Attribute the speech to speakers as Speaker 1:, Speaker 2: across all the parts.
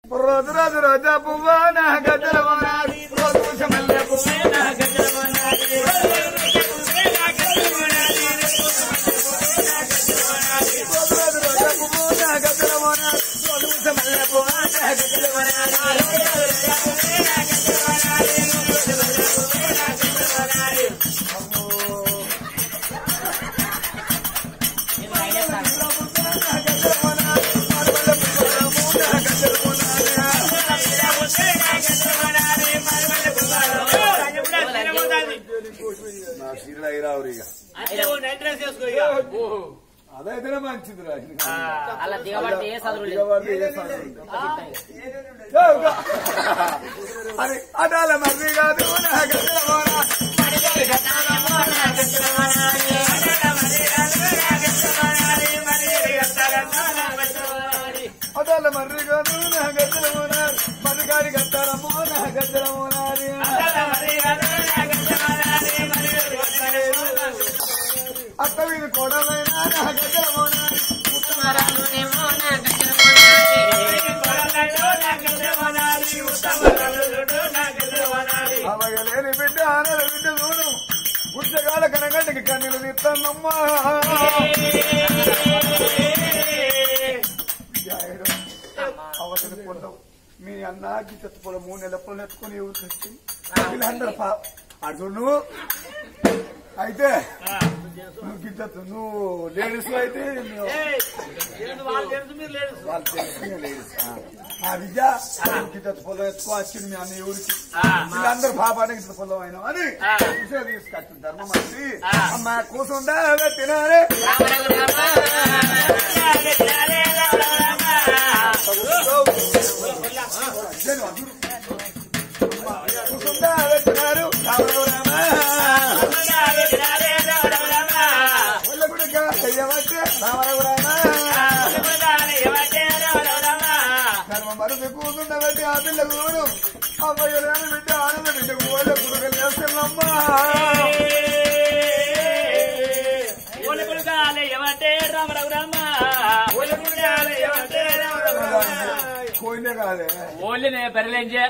Speaker 1: రోజు రోజు రోజా పువ్వా నా గజల వనాలి రోజు రోజు మల్లె పువ్వే నా గజల వనాలి రోజు రోజు రోజా పువ్వు నా గజల వనాలి రోజు రోజు మల్లె పువ్వా నా గజల వనాలి నా చీరలు అయిరావురు ఇక అదైతేనే మంచిది రా
Speaker 2: అలా దిగబడితే ఏ చదువు లేదు
Speaker 1: దిగబడి ఏ చదువు లేదు. అది అటాల మర్రి కాదు నా గజల వనాలి అటాల మర్రి కాదు నా గజల వనాలి మర్రిగాడి గట్టాలమ్మో నా గజల వనాలి అత్త వీధి కోడలైనా నా గజల వనాలి అవగలేని బిడ్డ ఆనల బిడ్డ చూడు గుడ్డగాల కనగడ్డకి కన్నీళ్ళు తీస్తానమ్మా అవతలి పొలం మీ అన్న గిట్ట పొలం మూడు నెలల పొలం ఎత్తుకొని ఊరికి వచ్చి వీళ్ళందరూ పా అటు నువ్వు అయితే నువ్వు గిట్ట నువ్వు లేడీస్ అయితే నువ్వు వాళ్ళు తెలిసిన లేడీస్ ఆ విద్య గిట్ట పొలం ఎత్తుకో వచ్చింది మీ అన్న ఊరికి వీళ్ళందరూ పాపానికి గిట్ట పొలం అయినా అని విషయం తీసుకొచ్చింది ధర్మం వచ్చి అమ్మ కూర్చుందా తినారే కూర్చుందా తినారు వాళ్ళ కూడా అయ్యవచ్చే రామరామ ధర్మ మరుపు కూర్చుండబట్టి ఆ పిల్ల కూడు అమ్మాయి బిడ్డ ఆనంద బిడ్డ వాళ్ళ గురుగలు చేస్తున్నామ్మా కోయినే కాదే
Speaker 2: ఓన్లీ పెరలేంజే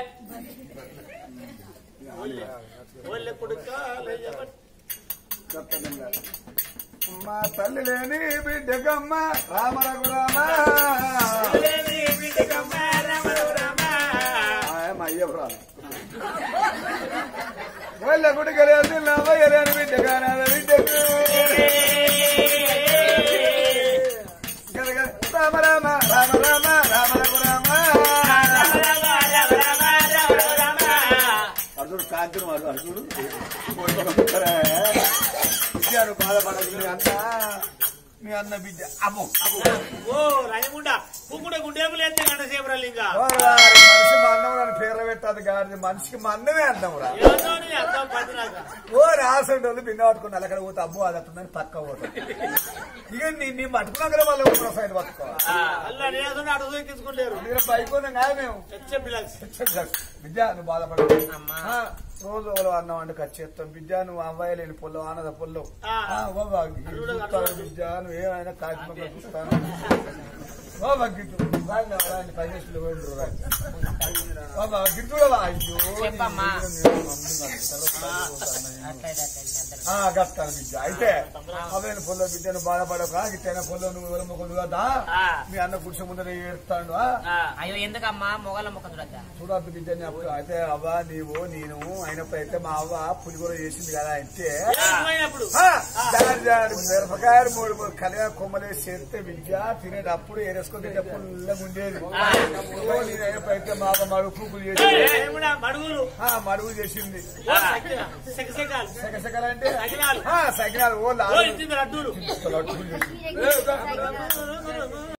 Speaker 1: చెప్తాను మా తల్లి లేని బిడ్డకమ్మ రామ రఘురామ ఆయమ్మ అయ్యపురాలు వాళ్ళ గుడికి లేదు నవ్వయ్యలేని బిడ్డగా నా బిడ్డకు గనక రామ రామ రామ రామ రామ రఘురామ అర్జుడు కాంతిని వాడు అర్జుడు విద్యాను బాధపడదు మీ అన్న మీ అన్న బిడ్డ అమ్మో ఓరారి మనిషి మా అన్నం అని పేర్లు పెట్టదు కానీ మనిషికి మా అన్నమే అన్నమురా ఓ రాసండి వాళ్ళు బిన్న పట్టుకుని అక్కడ పోతే అబ్బో అది అట్టుందని పక్క పోతాం ఇక నీ నీ పట్టుకున్నాక మళ్ళీ ఒక సైడ్ పట్టుకోవాలి మీరు పైకున్నాం కాదు మేము విద్య నువ్వు బాధపడదు ఆ, రోజు ఒకరు అన్నం వండు ఖర్చు చేస్తాం విద్య నువ్వు అమ్మాయి లేని పొలం ఆనద పొలం
Speaker 3: ఆ.
Speaker 1: విద్య నువ్వు ఏమైనా కాకిమక్క చూస్తాను ఓ బగ్గిట్టు పది నిమిషాలు పోయిండ్రు రా. ఓ బగ్గిట్టు కూడా వా. అయ్యో
Speaker 2: చెప్పమ్మా.
Speaker 1: ఆ, గట్టాను విద్య అయితే అవైన పొల్లో విద్యను బాధపడక గిట్టైన పొల్లో నువ్వు ఎవరు మొక్కలు కదా
Speaker 3: ఆ.
Speaker 1: మీ అన్న కూర్చో ముందర ఏడుస్తాడు ఆ?
Speaker 2: అయ్యో ఎందుకమ్మా మొగల మొక్క చూడద్దా
Speaker 1: చూడద్దు బిడ్డని అప్పుడు అయితే అవ్వ నీవు నేను అయినప్పుడు అయితే మా అవ్వ పులిగూర చేసింది కదా అయితే
Speaker 3: పోయినప్పుడు
Speaker 1: ఆ, దాని దాని మిరపకాయలు మూడు మూడు కలిగా కొమ్మలేసి చేస్తే విద్య తినేటప్పుడు ఏరేసుకొని తింటే పుల్లగా ఉండేది ఓ, నేను అయినప్పుడు అయితే మా అవ్వ మడుగు పూకులు చేసింది
Speaker 3: ఏమిడా మడుగులు
Speaker 1: ఆ, మడుగు చేసింది
Speaker 3: సెకసెకాలు
Speaker 1: సెకసెకలు అంటే
Speaker 3: సకినాలు.
Speaker 1: ఆ, సకినాలు ఓ
Speaker 3: ఓ
Speaker 1: లాలు
Speaker 3: ఇచ్చింది లడ్డూలు
Speaker 1: లడ్డూలు చేసింది.